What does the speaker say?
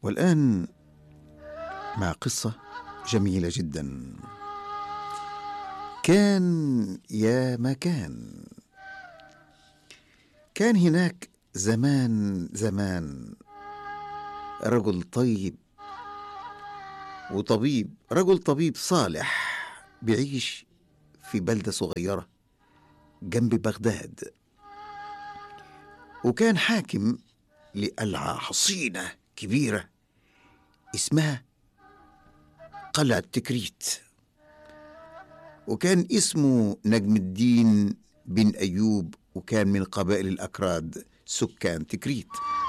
والآن مع قصة جميلة جدا كان يا مكان كان هناك زمان زمان رجل طيب وطبيب رجل طبيب صالح بيعيش في بلدة صغيرة جنب بغداد وكان حاكم لقلعة حصينة كبيرة اسمها قلعة تكريت وكان اسمه نجم الدين بن أيوب وكان من قبائل الأكراد سكان تكريت